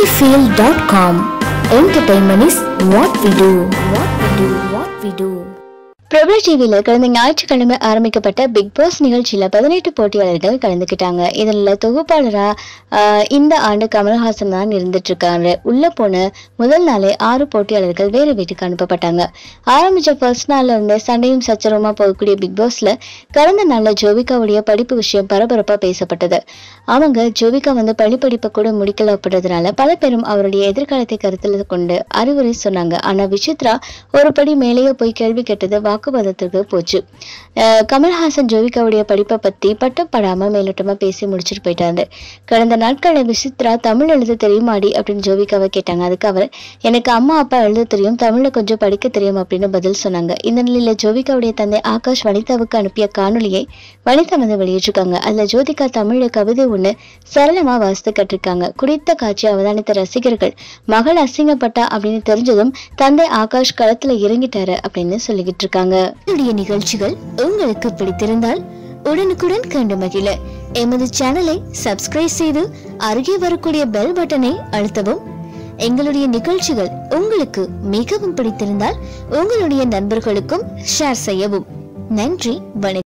Sunnyfield.com. Entertainment is what we do. What we do. What we do. பிரபல டிவியில கடந்த ஞாயிற்றுக்கிழமை ஆரம்பிக்கப்பட்ட பிக் பாஸ் நிகழ்ச்சியில பதினெட்டு போட்டியாளர்கள் கலந்துக்கிட்டாங்க இதுல தொகுப்பாளரா ஆஹ், இந்த ஆண்டு கமல்ஹாசன் தான் இருந்துட்டு இருக்காரு உள்ள போன முதல் நாளே ஆறு போட்டியாளர்கள் வேறு வீட்டுக்கு அனுப்பப்பட்டாங்க ஆரம்பிச்ச ஃபர்ஸ்ட் நாள்ல இருந்தே சண்டையும் சச்சரவுமா போகக்கூடிய பிக் பாஸ்ல கடந்த நாள்ல ஜோவிகாவுடைய படிப்பு விஷயம் பரபரப்பா பேசப்பட்டது அவங்க ஜோவிகா வந்து பள்ளி படிப்பை கூட முடிக்கல அப்படின்றதுனால பல பேரும் அவருடைய எதிர்காலத்தை கருத்தில் கொண்டு அறிவுரை சொன்னாங்க ஆனா விசித்ரா ஒரு படி மேலேயே போய் கேள்வி கேட்டது வாக்குவாதத்துக்கு போச்சு அஹ் கமல்ஹாசன் ஜோவிகாவுடைய படிப்பை பத்தி பட்டப்படாம மேலோட்டமா பேசி முடிச்சுட்டு போயிட்டாரு கடந்த நாட்கள்ல விசித்ரா தமிழ் எழுத தெரியுமாடி அப்படின்னு ஜோவிகாவை கேட்டாங்க அதுக்கு அவர் எனக்கு அம்மா அப்பா எழுத தெரியும் தமிழ்ல கொஞ்சம் படிக்க தெரியும் அப்படின்னு பதில் சொன்னாங்க இந்த நிலையில ஜோவிகாவுடைய தந்தை ஆகாஷ் வனிதாவுக்கு அனுப்பிய காணொளியை வனிதா வந்து வெளியிட்டிருக்காங்க அதுல ஜோதிகா தமிழ்ல கவிதை ஒண்ணு சரளமா வாசித்து கட்டிருக்காங்க குறித்த காட்சி அவதானித்த ரசிகர்கள் மகள் அசிங்கப்பட்டா அப்படின்னு தெரிஞ்சதும் தந்தை ஆகாஷ் களத்துல இறங்கிட்டாரு அப்படின்னு சொல்லிக்கிட்டு இருக்காங்க என்னுடைய நிகழ்ச்சிகள் உங்களுக்கு பிடித்திருந்தால் உடனுக்குடன் கண்டு மகிழ எமது சேனலை சப்ஸ்கிரைப் செய்து அருகே வரக்கூடிய பெல் பட்டனை அழுத்தவும் எங்களுடைய நிகழ்ச்சிகள் உங்களுக்கு மிகவும் பிடித்திருந்தால் உங்களுடைய நண்பர்களுக்கும் ஷேர் செய்யவும் நன்றி வணக்கம்